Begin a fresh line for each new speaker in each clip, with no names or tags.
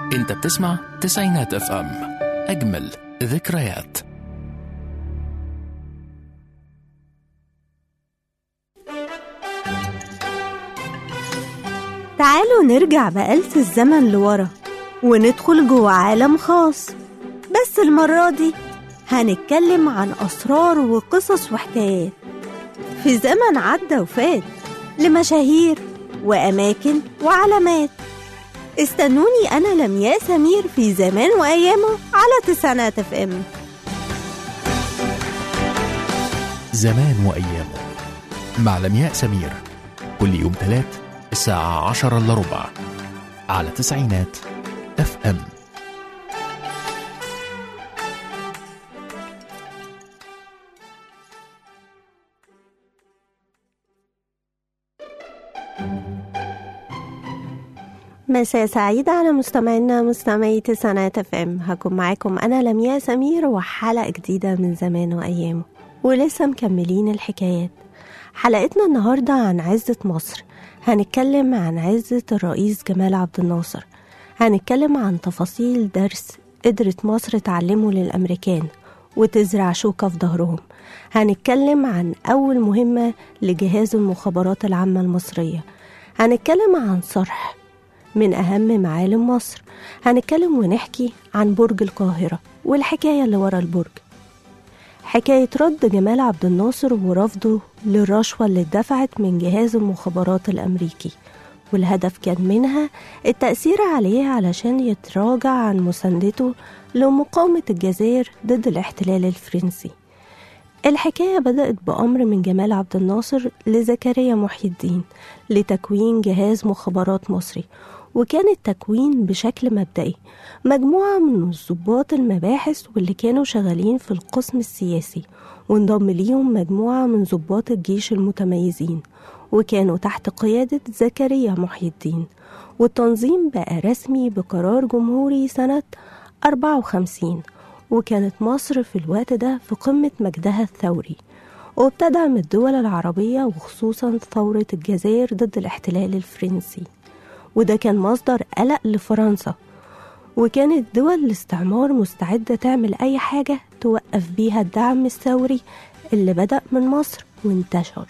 انت بتسمع تسعينات اف ام اجمل ذكريات
تعالوا نرجع بآلة الزمن لورا وندخل جوه عالم خاص بس المرة دي هنتكلم عن أسرار وقصص وحكايات في زمن عدى وفات لمشاهير وأماكن وعلامات استنوني أنا لمياء سمير في زمان وأيامه على تسعينات اف ام
زمان وأيامه مع لمياء سمير كل يوم ثلاث الساعة عشرة إلا ربع على تسعينات اف ام
مساء سعيد على مستمعينا مستمعي تسعينات اف ام هكون معاكم انا لمياء سمير وحلقه جديده من زمان وايامه ولسه مكملين الحكايات حلقتنا النهارده عن عزه مصر هنتكلم عن عزه الرئيس جمال عبد الناصر هنتكلم عن تفاصيل درس قدرت مصر تعلمه للامريكان وتزرع شوكه في ظهرهم هنتكلم عن اول مهمه لجهاز المخابرات العامه المصريه هنتكلم عن صرح من أهم معالم مصر هنتكلم ونحكي عن برج القاهرة والحكاية اللي ورا البرج حكاية رد جمال عبد الناصر ورفضه للرشوة اللي اتدفعت من جهاز المخابرات الأمريكي والهدف كان منها التأثير عليه علشان يتراجع عن مساندته لمقاومة الجزائر ضد الاحتلال الفرنسي الحكاية بدأت بأمر من جمال عبد الناصر لزكريا محي الدين لتكوين جهاز مخابرات مصري وكان التكوين بشكل مبدئي مجموعة من الضباط المباحث واللي كانوا شغالين في القسم السياسي وانضم ليهم مجموعة من ضباط الجيش المتميزين وكانوا تحت قيادة زكريا محي الدين والتنظيم بقى رسمي بقرار جمهوري سنة 54 وكانت مصر في الوقت ده في قمة مجدها الثوري وبتدعم الدول العربية وخصوصا ثورة الجزائر ضد الاحتلال الفرنسي وده كان مصدر قلق لفرنسا وكانت دول الاستعمار مستعدة تعمل أي حاجة توقف بيها الدعم الثوري اللي بدأ من مصر وانتشر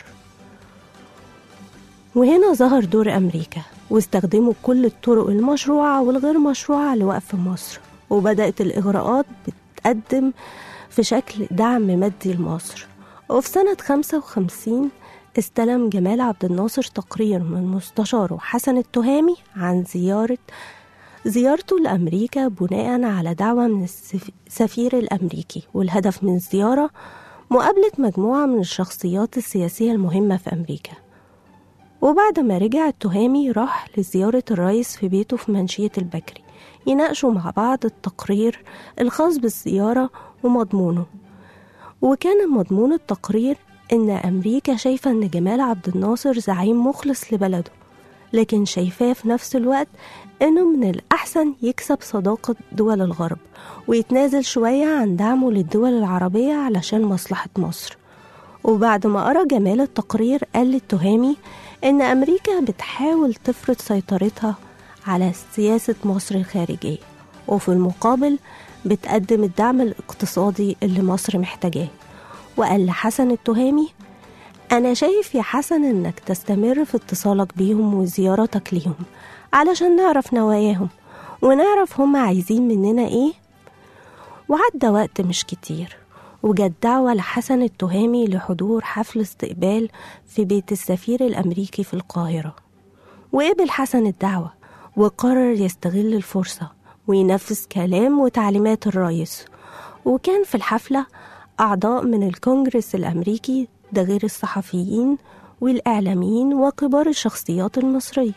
وهنا ظهر دور أمريكا واستخدموا كل الطرق المشروعة والغير مشروعة لوقف مصر وبدأت الإغراءات بتقدم في شكل دعم مادي لمصر وفي سنة 55 استلم جمال عبد الناصر تقرير من مستشاره حسن التهامي عن زيارة زيارته لأمريكا بناء على دعوة من السفير الأمريكي والهدف من الزيارة مقابلة مجموعة من الشخصيات السياسية المهمة في أمريكا وبعد ما رجع التهامي راح لزيارة الرئيس في بيته في منشية البكري يناقشوا مع بعض التقرير الخاص بالزيارة ومضمونه وكان مضمون التقرير إن أمريكا شايفة إن جمال عبد الناصر زعيم مخلص لبلده لكن شايفاه في نفس الوقت إنه من الأحسن يكسب صداقة دول الغرب ويتنازل شوية عن دعمه للدول العربية علشان مصلحة مصر وبعد ما قرأ جمال التقرير قال للتهامي إن أمريكا بتحاول تفرض سيطرتها على سياسة مصر الخارجية وفي المقابل بتقدم الدعم الاقتصادي اللي مصر محتاجاه وقال لحسن التهامي أنا شايف يا حسن إنك تستمر في اتصالك بيهم وزيارتك ليهم علشان نعرف نواياهم ونعرف هما عايزين مننا إيه وعدى وقت مش كتير وجت دعوة لحسن التهامي لحضور حفل استقبال في بيت السفير الأمريكي في القاهرة وقبل حسن الدعوة وقرر يستغل الفرصة وينفذ كلام وتعليمات الرئيس وكان في الحفلة أعضاء من الكونجرس الأمريكي ده غير الصحفيين والإعلاميين وكبار الشخصيات المصرية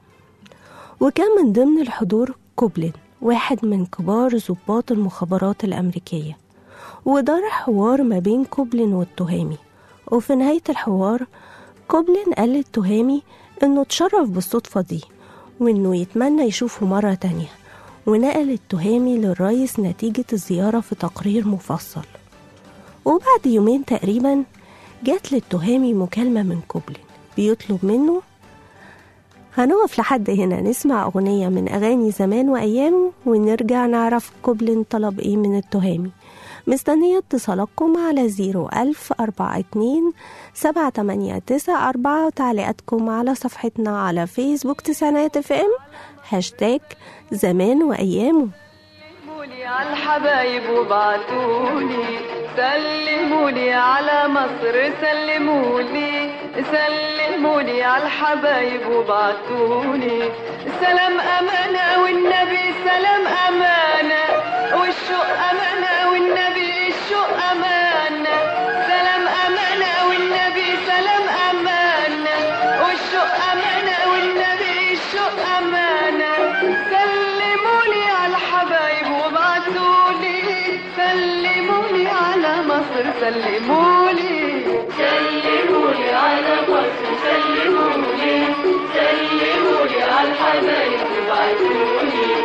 وكان من ضمن الحضور كوبلين واحد من كبار ضباط المخابرات الأمريكية ودار حوار ما بين كوبلين والتهامي وفي نهاية الحوار كوبلين قال للتهامي إنه اتشرف بالصدفة دي وإنه يتمنى يشوفه مرة تانية ونقل التهامي للرئيس نتيجة الزيارة في تقرير مفصل وبعد يومين تقريبا جات للتهامي مكالمة من كوبلين بيطلب منه هنقف لحد هنا نسمع أغنية من أغاني زمان وأيامه ونرجع نعرف كوبلين طلب إيه من التهامي مستنية اتصالاتكم على زيرو ألف أربعة اتنين سبعة تمانية تسعة أربعة وتعليقاتكم على صفحتنا على فيسبوك تسعينات اف ام هاشتاج زمان وأيامه
سلمولي على الحبايب وبعتولي سلمولي على مصر سلمولي سلمولي على الحبايب وبعتولي سلام أمانة والنبي سلام أمانة والشوق أمانة والنبي الشوق أمانة سلام أمانة والنبي سلام أمانة والشوق أمانة والنبي الشوق أمانة سلمولي على الحبايب وبعتولي سلمولي على مصر سلمولي
سلمولي على مصر سلمولي سلمولي على الحبايب وبعتولي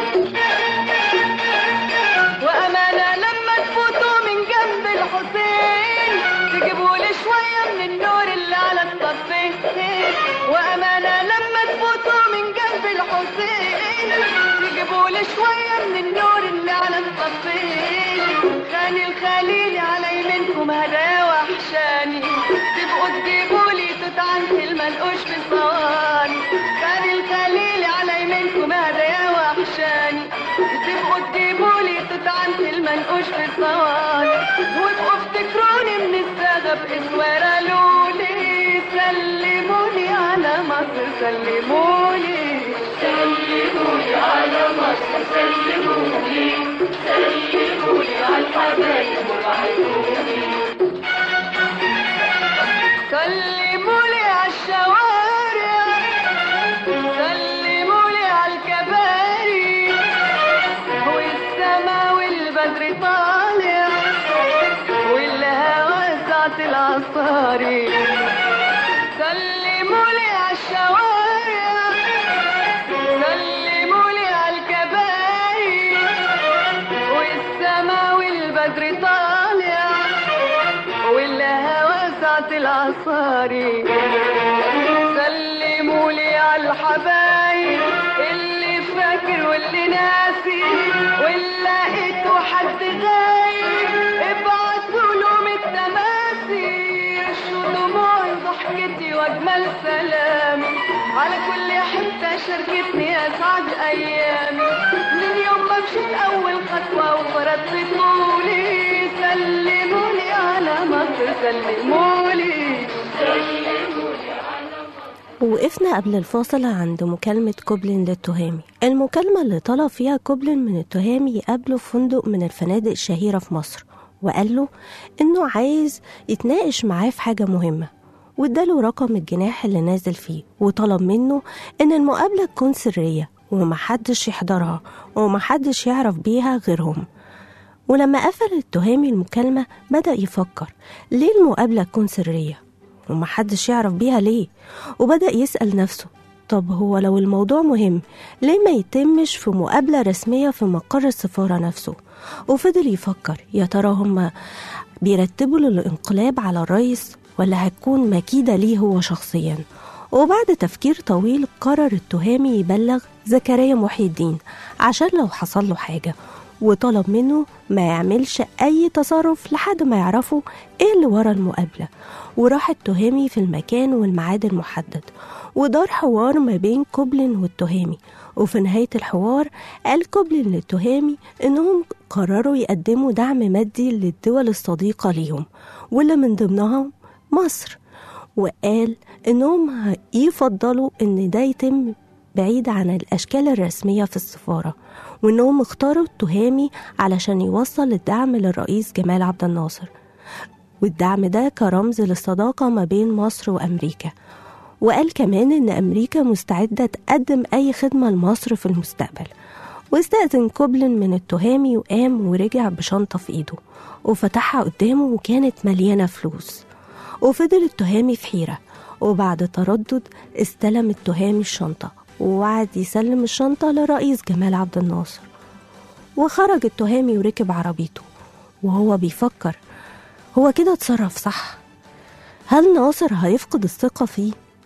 وأمانة لما تفوتوا من جنب الحسين تجيبوا لي شوية من النور اللي على الصفين وأمانة لما تفوتوا من جنب الحسين تجيبوا لي شوية من النور اللي على الصفين خاني الخليل على يمينكم هدايا وحشاني تبقوا تجيبوا لي توت عنتي المنقوش في صواني خاني الخليل على يمينكم هدايا وحشاني تبقوا تجيبوا لي توت عنتي المنقوش في صواني وابقوا افتكروني من الساغة بإسوارة لولي سلموني على مصر سلموني
سلمولي على مصر سلمولي سلمولي على الحبايب وبعتولي
سلمولي على الشوارع سلمولي على الكباري والسما والبدر طالع والهوى ساعة العصاري سلمولي على الشوارع سلمولي على الكباري والسما والبدر طالع والهوى ساعة العصاري سلمولي على الحبايب اللي فاكر واللي ناسي واللي لقيته حد غايب ابعتوا لهم التماثيل شو دموعي ضحكتي واجمل سلامي على كل حتة شاركتني اسعد ايامي من يوم ما مشيت اول خطوة وفرضت طولي سلمولي على مصر سلمولي
وقفنا قبل الفاصل عند مكالمة كوبلين للتهامي المكالمة اللي طلب فيها كوبلين من التهامي يقابله في فندق من الفنادق الشهيرة في مصر وقال له إنه عايز يتناقش معاه في حاجة مهمة واداله رقم الجناح اللي نازل فيه وطلب منه إن المقابلة تكون سرية ومحدش يحضرها ومحدش يعرف بيها غيرهم ولما قفل التهامي المكالمة بدأ يفكر ليه المقابلة تكون سرية ومحدش يعرف بيها ليه وبدأ يسأل نفسه طب هو لو الموضوع مهم ليه ما يتمش في مقابلة رسمية في مقر السفارة نفسه وفضل يفكر يا ترى هما بيرتبوا له الانقلاب على الرئيس ولا هتكون مكيدة ليه هو شخصيا وبعد تفكير طويل قرر التهامي يبلغ زكريا محي الدين عشان لو حصل له حاجة وطلب منه ما يعملش أي تصرف لحد ما يعرفوا إيه اللي ورا المقابلة وراح التهامي في المكان والميعاد المحدد ودار حوار ما بين كوبلين والتهامي وفي نهاية الحوار قال كوبلين للتهامي إنهم قرروا يقدموا دعم مادي للدول الصديقة ليهم واللي من ضمنها مصر وقال إنهم يفضلوا إن ده يتم بعيد عن الأشكال الرسمية في السفارة وإنهم اختاروا التهامي علشان يوصل الدعم للرئيس جمال عبد الناصر والدعم ده كرمز للصداقة ما بين مصر وأمريكا وقال كمان إن أمريكا مستعدة تقدم أي خدمة لمصر في المستقبل واستأذن كوبلين من التهامي وقام ورجع بشنطة في إيده وفتحها قدامه وكانت مليانة فلوس وفضل التهامي في حيرة وبعد تردد استلم التهامي الشنطة ووعد يسلم الشنطة لرئيس جمال عبد الناصر وخرج التهامي وركب عربيته وهو بيفكر هو كده اتصرف صح هل ناصر هيفقد الثقة فيه؟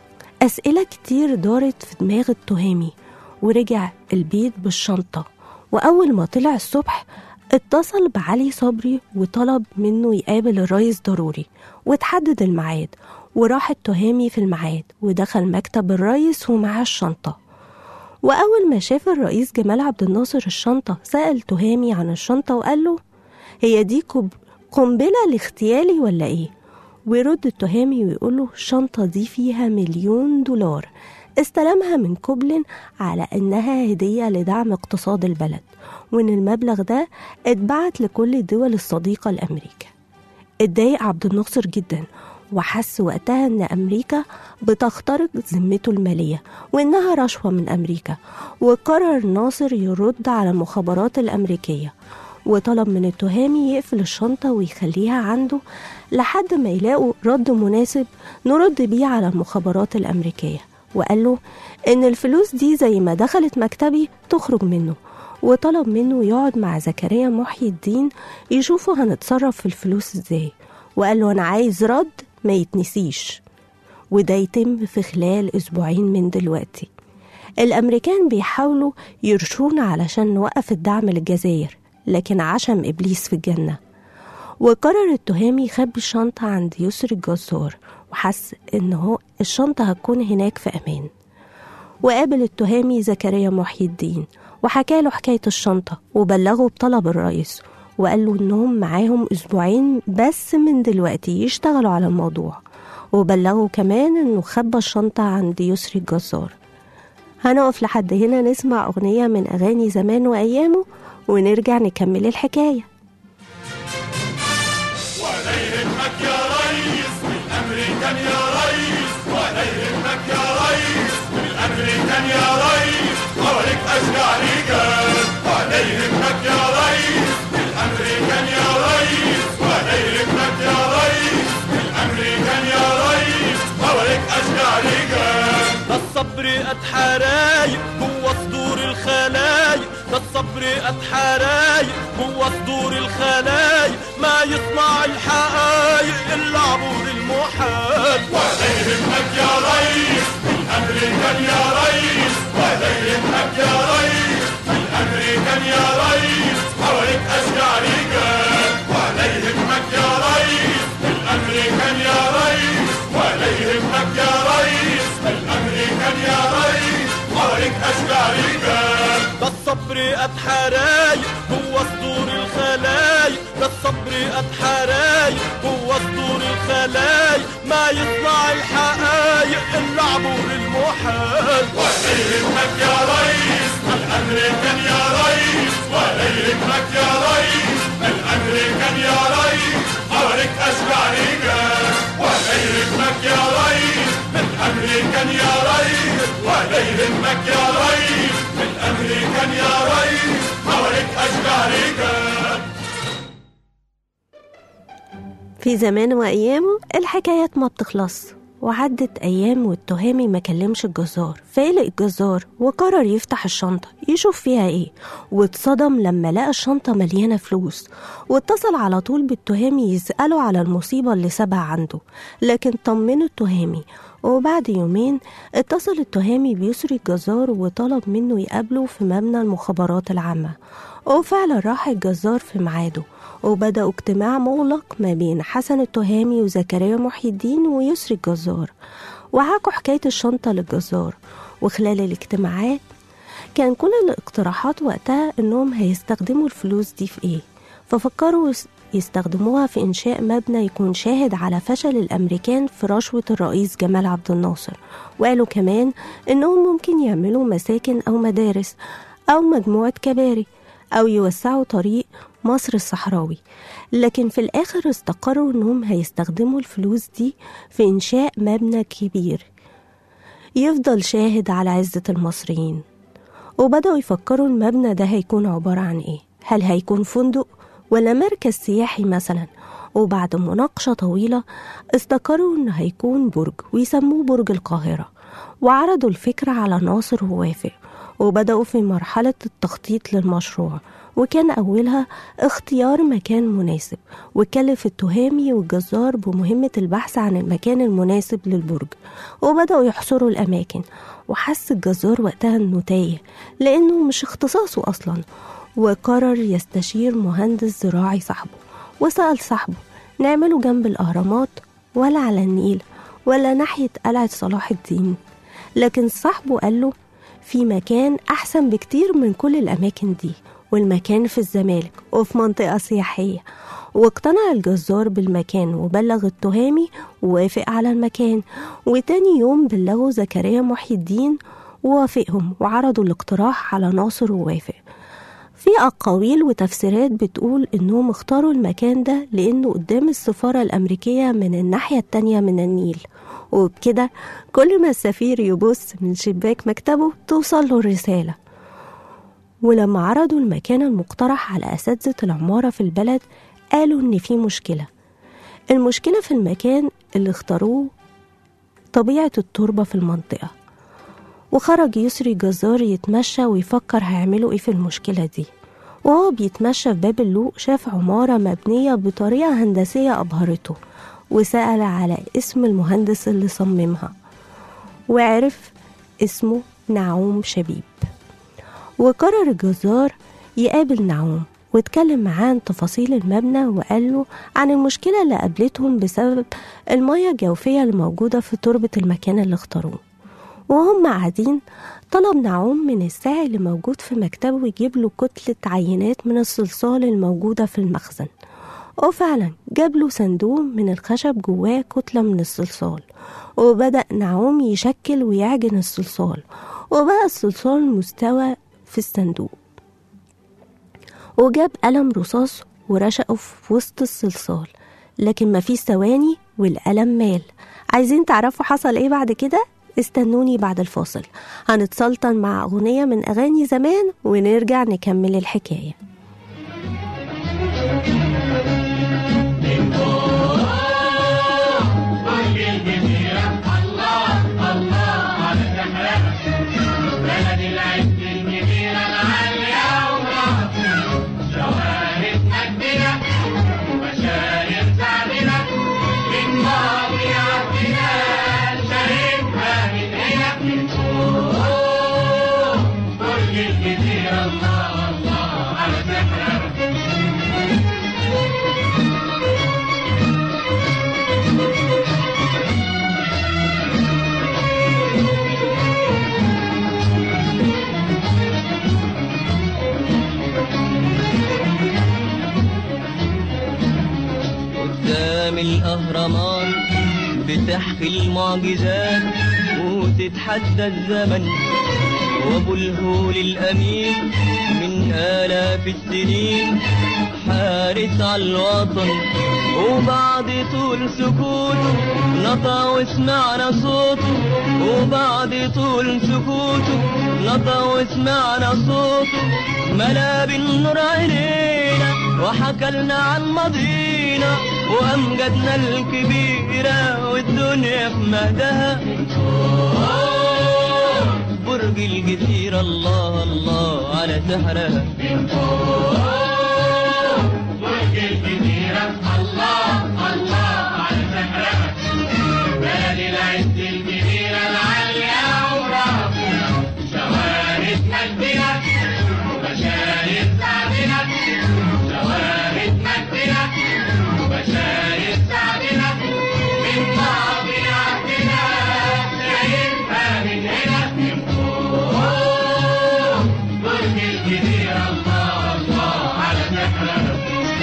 أسئلة كتير دارت في دماغ التهامي ورجع البيت بالشنطة وأول ما طلع الصبح اتصل بعلي صبري وطلب منه يقابل الرئيس ضروري وتحدد الميعاد وراح التهامي في الميعاد ودخل مكتب الرئيس ومعاه الشنطة وأول ما شاف الرئيس جمال عبد الناصر الشنطة سأل تهامي عن الشنطة وقال له هي دي كوب- قنبلة لاغتيالي ولا إيه؟ ويرد التهامي ويقول له الشنطة دي فيها مليون دولار استلمها من كوبلين على إنها هدية لدعم اقتصاد البلد وإن المبلغ ده اتبعت لكل الدول الصديقة لأمريكا اتضايق عبد الناصر جدا وحس وقتها ان امريكا بتخترق ذمته الماليه وانها رشوه من امريكا وقرر ناصر يرد على المخابرات الامريكيه وطلب من التهامي يقفل الشنطه ويخليها عنده لحد ما يلاقوا رد مناسب نرد بيه على المخابرات الامريكيه وقال له ان الفلوس دي زي ما دخلت مكتبي تخرج منه وطلب منه يقعد مع زكريا محي الدين يشوفوا هنتصرف في الفلوس ازاي وقال له انا عايز رد ما يتنسيش وده يتم في خلال اسبوعين من دلوقتي الامريكان بيحاولوا يرشونا علشان نوقف الدعم للجزائر لكن عشم ابليس في الجنه وقرر التهامي يخبي الشنطة عند يسر الجزار وحس إن هو الشنطة هتكون هناك في أمان وقابل التهامي زكريا محي الدين وحكى له حكاية الشنطة وبلغه بطلب الرئيس وقال له إنهم معاهم أسبوعين بس من دلوقتي يشتغلوا على الموضوع وبلغه كمان إنه خبى الشنطة عند يسري الجزار هنقف لحد هنا نسمع أغنية من أغاني زمان وأيامه ونرجع نكمل الحكاية
ولا يهمك يا ريس بالامريكان يا ريس ولا يهمك يا ريس بالامريكان يا ريس حواليك اشجع رجال ولا يهمك يا ريس بالامريكان يا ريس ولا يهمك يا ريس بالامريكان يا ريس حواليك اشجع رجال
ده الصبر قد حرايق جوا صدور الخلايق ده الصبر قد حرايق جوا صدور الخلايق ما يصنع الحقايق الا عبور المحال
ولا يهمك يا ريس بالامريكان يا ريس ولا يهمك يا ريس بالامريكان يا ريس حواليك اشجع رجال ولا يهمك يا ريس بالامريكان يا ريس ولا يهمك يا ريس بالامريكان يا ريس حواليك اشجع رجال
ده الصبر قد حرايق جوا صدور الخلايق ده الصبر قد حرايق جوا صدور الخلايق ما يصنع الحقايق الا عبور المحال
ولا يهمك يا ريس الامريكان يا ريس ولا يهمك يا ريس الامريكان يا ريس حواليك اشجع رجال ولا يهمك يا ريس الامريكان يا ريس ولا يهمك يا ريس الامريكان يا ريس حواليك اشجع رجال
في زمان وأيامه الحكايات ما بتخلص وعدت أيام والتهامي ما كلمش الجزار فقلق الجزار وقرر يفتح الشنطة يشوف فيها إيه واتصدم لما لقى الشنطة مليانة فلوس واتصل على طول بالتهامي يسأله على المصيبة اللي سابها عنده لكن طمنه التهامي وبعد يومين اتصل التهامي بيسري الجزار وطلب منه يقابله في مبنى المخابرات العامة وفعلا راح الجزار في ميعاده وبدأوا اجتماع مغلق ما بين حسن التهامي وزكريا محي الدين ويسري الجزار وحكوا حكاية الشنطة للجزار وخلال الاجتماعات كان كل الاقتراحات وقتها انهم هيستخدموا الفلوس دي في ايه ففكروا يس- يستخدموها في انشاء مبنى يكون شاهد على فشل الامريكان في رشوة الرئيس جمال عبد الناصر وقالوا كمان انهم ممكن يعملوا مساكن او مدارس او مجموعة كباري او يوسعوا طريق مصر الصحراوي لكن في الاخر استقروا انهم هيستخدموا الفلوس دي في انشاء مبنى كبير يفضل شاهد على عزة المصريين وبدأوا يفكروا المبنى ده هيكون عبارة عن إيه هل هيكون فندق ولا مركز سياحي مثلا وبعد مناقشة طويلة استقروا إنه هيكون برج ويسموه برج القاهرة وعرضوا الفكرة على ناصر ووافق وبدأوا في مرحلة التخطيط للمشروع وكان أولها اختيار مكان مناسب وكلف التهامي والجزار بمهمة البحث عن المكان المناسب للبرج وبدأوا يحصروا الأماكن وحس الجزار وقتها إنه تايه لأنه مش اختصاصه أصلا وقرر يستشير مهندس زراعي صاحبه وسأل صاحبه نعمله جنب الأهرامات ولا على النيل ولا ناحية قلعة صلاح الدين لكن صاحبه قال له في مكان أحسن بكتير من كل الأماكن دي والمكان في الزمالك وفي منطقة سياحية واقتنع الجزار بالمكان وبلغ التهامي ووافق على المكان وتاني يوم بلغوا زكريا محي الدين ووافقهم وعرضوا الاقتراح على ناصر ووافق في أقاويل وتفسيرات بتقول إنهم اختاروا المكان ده لأنه قدام السفارة الأمريكية من الناحية التانية من النيل وبكده كل ما السفير يبص من شباك مكتبه توصل له الرسالة ولما عرضوا المكان المقترح على أساتذة العمارة في البلد قالوا إن في مشكلة المشكلة في المكان اللي اختاروه طبيعة التربة في المنطقة وخرج يسري جزار يتمشى ويفكر هيعملوا ايه في المشكلة دي وهو بيتمشى في باب اللوق شاف عمارة مبنية بطريقة هندسية أبهرته وسأل على اسم المهندس اللي صممها وعرف اسمه نعوم شبيب وقرر الجزار يقابل نعوم واتكلم معاه عن تفاصيل المبنى وقال له عن المشكلة اللي قابلتهم بسبب المياه الجوفية اللي موجودة في تربة المكان اللي اختاروه وهم قاعدين طلب نعوم من الساعي اللي موجود في مكتبه يجيب له كتلة عينات من الصلصال الموجودة في المخزن وفعلا جاب له صندوق من الخشب جواه كتلة من الصلصال وبدأ نعوم يشكل ويعجن الصلصال وبقى الصلصال مستوى في الصندوق وجاب قلم رصاص ورشقه في وسط الصلصال لكن مفيش ثواني والقلم مال عايزين تعرفوا حصل ايه بعد كده استنوني بعد الفاصل هنتسلطن مع أغنية من أغاني زمان ونرجع نكمل الحكاية
برج الجزيرة الله الله على سحرها بلد العز الجزيرة العالية وراها شوارع مجدنا ومشايخ سعدنا من ماضي عهدنا شايفها من هنا أوه، برج الجزيرة الله الله على سحرها
قدام الأهرامات بتحكي المعجزات وتتحدى الزمن وابو الهول الأمين من آلاف السنين حارس على الوطن وبعد طول سكوت نطى وسمعنا صوته وبعد طول سكوته نطى وسمعنا صوته ملا بالنور عينينا وحكى لنا عن ماضينا وأمجدنا الكبيرة والدنيا في مهدها برج الجزيرة الله الله على سحرها
برج الجزيرة الله الله على سحرها بلد العز الجزيرة العالية وراها شوارع مجدنا ومشايخ سعدنا شوارع مجدنا ومشايخ سعدنا من ماضي عهدنا شايفها من هنا أوه، برج الجزيرة الله الله على سحرها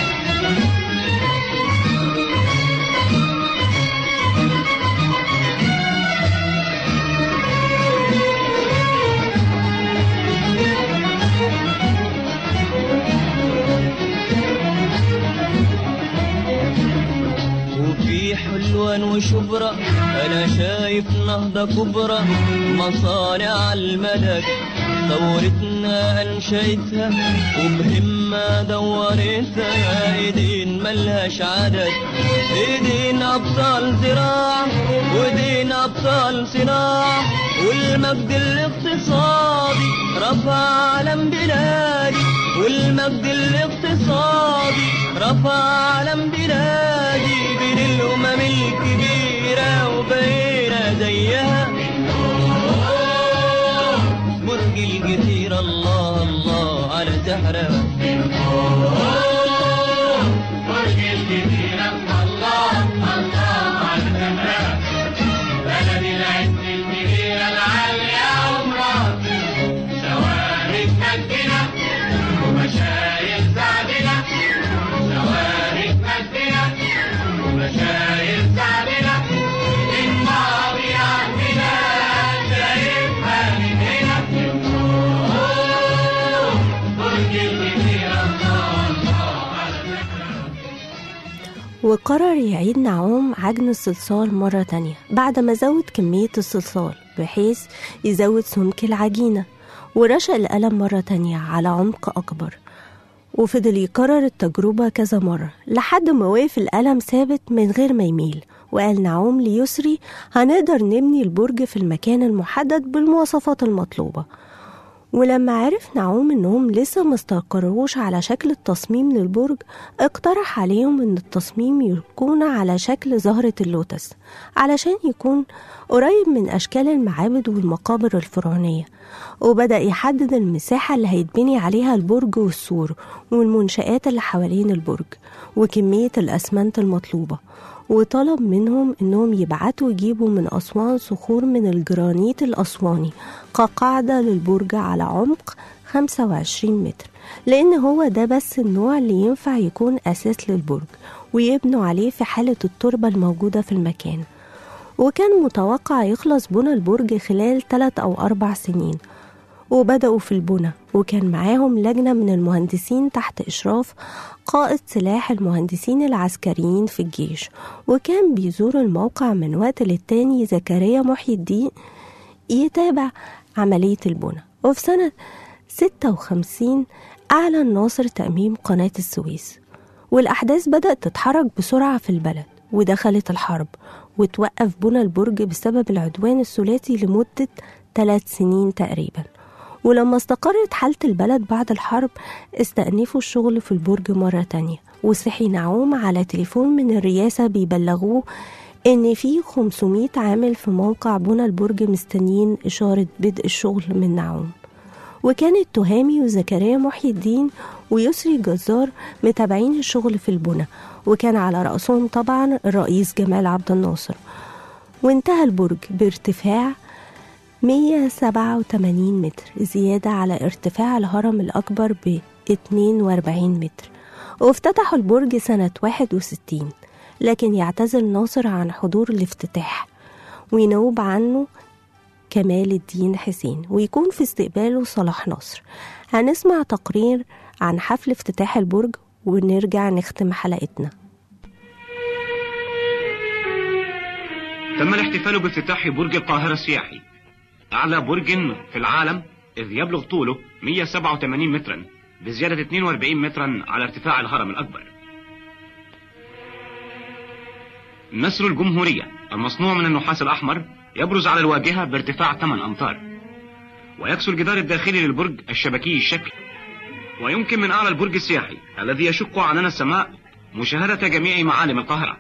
وفي حلوان وشبرا انا شايف نهضة كبرى مصانع المدد ثورتنا انشأتها وبهمة دورتها ايدين ملهاش عدد ايدين ابطال زراعة وايدين ابطال صناعة والمجد الاقتصادي رفع علم بلادي والمجد الاقتصادي رفع علم بلادي بين الأمم الكبيرة وبقينا زيها برج الجزيرة الله الله على زهرة
برج الجزيرة الله الله على الزهراء بلد العز الكبيرة العالية عمرها شوارع مجدنا ومشايخ سعدنا شوارع مجدنا ومشايخ سعدنا الماضي عندنا شايفها من هنا برج الجزيرة الله الله على الزهراء
وقرر يعيد نعوم عجن الصلصال مرة تانية بعد ما زود كمية الصلصال بحيث يزود سمك العجينة ورشق القلم مرة تانية على عمق أكبر وفضل يكرر التجربة كذا مرة لحد ما وقف القلم ثابت من غير ما يميل وقال نعوم ليسري هنقدر نبني البرج في المكان المحدد بالمواصفات المطلوبة ولما عرف نعوم انهم لسه ما استقروش على شكل التصميم للبرج اقترح عليهم ان التصميم يكون على شكل زهرة اللوتس علشان يكون قريب من اشكال المعابد والمقابر الفرعونية وبدأ يحدد المساحة اللي هيتبني عليها البرج والسور والمنشآت اللي حوالين البرج وكمية الأسمنت المطلوبة وطلب منهم انهم يبعتوا يجيبوا من اسوان صخور من الجرانيت الاسواني كقاعدة للبرج على عمق 25 متر لان هو ده بس النوع اللي ينفع يكون اساس للبرج ويبنوا عليه في حالة التربة الموجودة في المكان وكان متوقع يخلص بنى البرج خلال 3 أو أربع سنين وبدأوا في البنى وكان معاهم لجنة من المهندسين تحت إشراف قائد سلاح المهندسين العسكريين في الجيش وكان بيزور الموقع من وقت للتاني زكريا محي الدين يتابع عملية البنى وفي سنة 56 أعلن ناصر تأميم قناة السويس والأحداث بدأت تتحرك بسرعة في البلد ودخلت الحرب وتوقف بنى البرج بسبب العدوان الثلاثي لمدة ثلاث سنين تقريبا ولما استقرت حالة البلد بعد الحرب استأنفوا الشغل في البرج مرة تانية وصحي نعوم على تليفون من الرئاسة بيبلغوه إن في 500 عامل في موقع بنى البرج مستنيين إشارة بدء الشغل من نعوم وكانت تهامي وزكريا محي الدين ويسري جزار متابعين الشغل في البنى وكان على رأسهم طبعا الرئيس جمال عبد الناصر وانتهى البرج بارتفاع 187 متر زيادة على ارتفاع الهرم الأكبر ب 42 متر وافتتحوا البرج سنة 61 لكن يعتزل ناصر عن حضور الافتتاح وينوب عنه كمال الدين حسين ويكون في استقباله صلاح نصر هنسمع تقرير عن حفل افتتاح البرج ونرجع نختم حلقتنا
تم الاحتفال بافتتاح برج القاهرة السياحي أعلى برج في العالم إذ يبلغ طوله 187 مترا بزيادة 42 مترا على ارتفاع الهرم الأكبر نسر الجمهورية المصنوع من النحاس الأحمر يبرز على الواجهة بارتفاع 8 أمتار ويكسو الجدار الداخلي للبرج الشبكي الشكل ويمكن من أعلى البرج السياحي الذي يشق عنان السماء مشاهدة جميع معالم القاهرة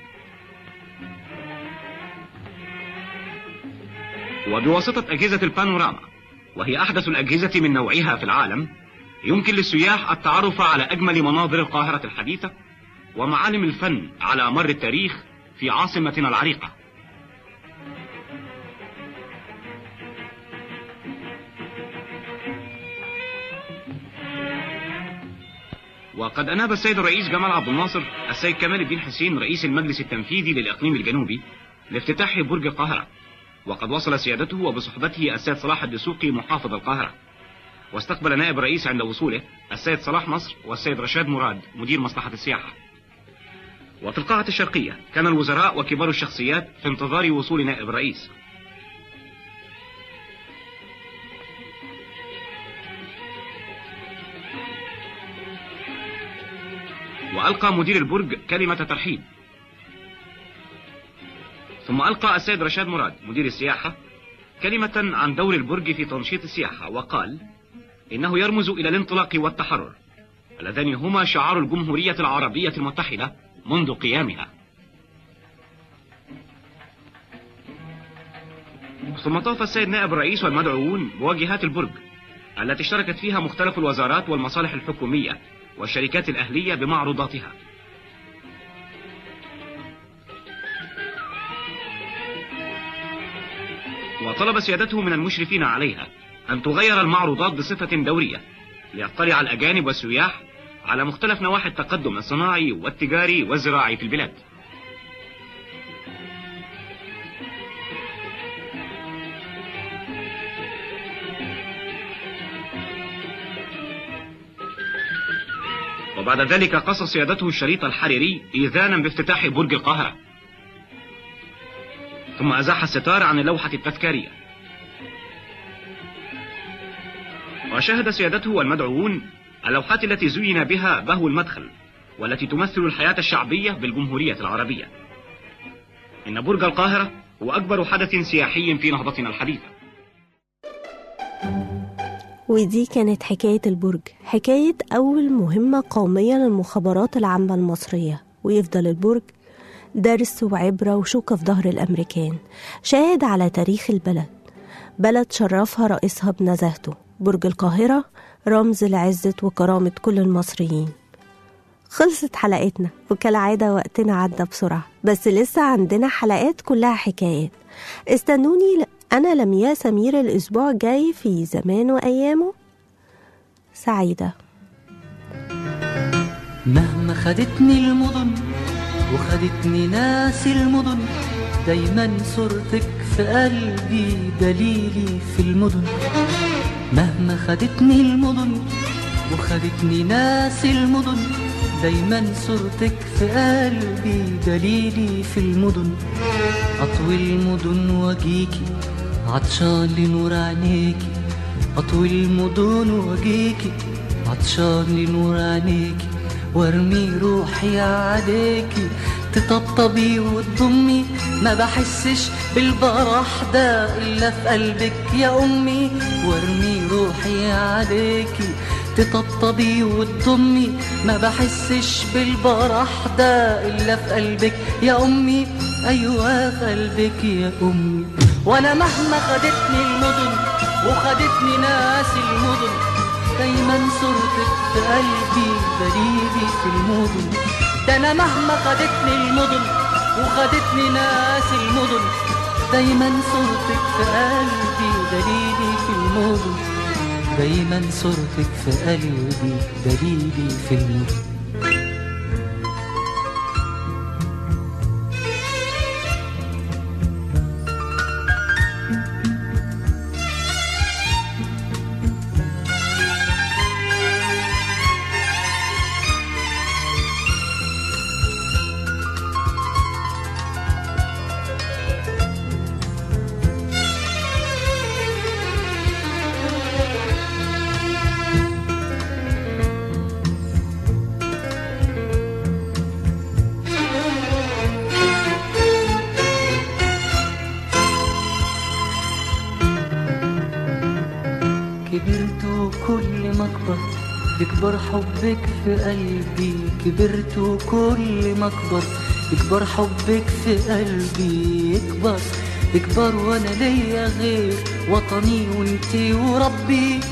وبواسطة أجهزة البانوراما وهي أحدث الأجهزة من نوعها في العالم يمكن للسياح التعرف على أجمل مناظر القاهرة الحديثة ومعالم الفن على مر التاريخ في عاصمتنا العريقة وقد أناب السيد الرئيس جمال عبد الناصر السيد كمال الدين حسين رئيس المجلس التنفيذي للإقليم الجنوبي لافتتاح برج القاهرة وقد وصل سيادته وبصحبته السيد صلاح الدسوقي محافظ القاهرة واستقبل نائب الرئيس عند وصوله السيد صلاح نصر والسيد رشاد مراد مدير مصلحة السياحة وفي القاعة الشرقية كان الوزراء وكبار الشخصيات في انتظار وصول نائب الرئيس وألقى مدير البرج كلمة ترحيب ثم ألقى السيد رشاد مراد مدير السياحة كلمة عن دور البرج في تنشيط السياحة وقال إنه يرمز إلى الانطلاق والتحرر اللذان هما شعار الجمهورية العربية المتحدة منذ قيامها ثم طاف السيد نائب الرئيس والمدعوون بواجهات البرج التي اشتركت فيها مختلف الوزارات والمصالح الحكومية والشركات الأهلية بمعروضاتها وطلب سيادته من المشرفين عليها أن تغير المعروضات بصفة دورية ليطلع الأجانب والسياح على مختلف نواحي التقدم الصناعي والتجاري والزراعي في البلاد وبعد ذلك قص سيادته الشريط الحريري إيذانا بافتتاح برج القاهرة ثم أزاح الستار عن اللوحة التذكارية وشاهد سيادته والمدعوون اللوحات التي زين بها بهو المدخل والتي تمثل الحياة الشعبية بالجمهورية العربية إن برج القاهرة هو أكبر حدث سياحي في نهضتنا الحديثة
ودي كانت حكاية البرج حكاية أول مهمة قومية للمخابرات العامة المصرية ويفضل البرج درس وعبرة وشوكة في ظهر الأمريكان شاهد على تاريخ البلد بلد شرفها رئيسها بنزاهته برج القاهرة رمز لعزة وكرامة كل المصريين خلصت حلقتنا وكالعادة وقتنا عدى بسرعة بس لسه عندنا حلقات كلها حكايات استنوني ل- أنا لمياء سمير الأسبوع الجاي في زمان وأيامه سعيدة
مهما خدتني المدن وخدتني ناس المدن دايما صورتك في قلبي دليلي في المدن مهما خدتني المدن وخدتني ناس المدن دايما صورتك في قلبي دليلي في المدن أطوي المدن واجيكي عطشان لنور عينيكي أطوي المدن واجيكي عطشان لنور عينيكي وارمي روحي عليكي تطبطبي وتضمي ما بحسش بالبرح ده الا في قلبك يا امي وارمي روحي عليكي تطبطبي وتضمي ما بحسش بالبرح ده الا في قلبك يا امي ايوه في قلبك يا امي وانا مهما خدتني المدن وخدتني ناس المدن دايما صورتك في قلبي دليلي في المدن ده انا مهما خدتني المدن وخدتني ناس المدن دايما صورتك في قلبي دليلي في المدن دايما صورتك في قلبي دليلي في المدن كبرت وكل ما اكبر يكبر حبك في قلبي كبرت وكل ما اكبر يكبر حبك في قلبي يكبر يكبر وانا ليا غير وطني وانتي وربي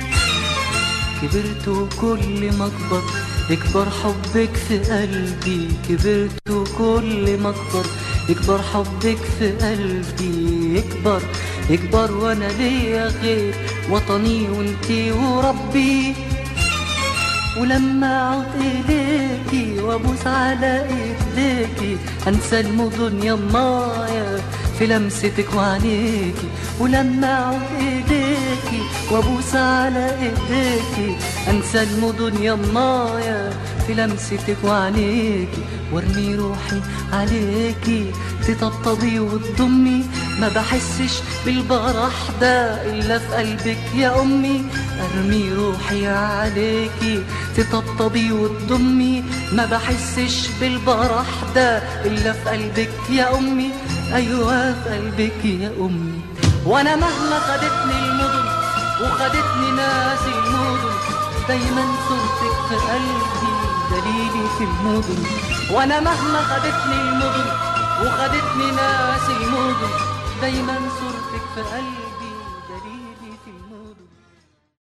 كبرت وكل ما اكبر يكبر حبك في قلبي كبرت وكل ما اكبر يكبر حبك في قلبي يكبر يكبر وانا ليا غير وطني وانتي وربي ولما اعود ايديكي وابوس على ايديكي انسى المدن يمايا في لمستك وعينيكي ولما اعود ايديكي وابوس على ايديكي انسى المدن يمايا في لمستك وعينيكي وارمي روحي عليكي تطبطبي وتضمي ما بحسش بالبرح ده الا في قلبك يا امي ارمي روحي عليكي تطبطبي وتضمي ما بحسش بالبرح ده الا في قلبك يا امي ايوه في قلبك يا امي وانا مهما خدتني المدن وخدتني ناس المدن دايما صورتك في قلبي دليلي في المدن وانا مهما خدتني المدن وخدتني ناس المدن دايما صورتك في قلبي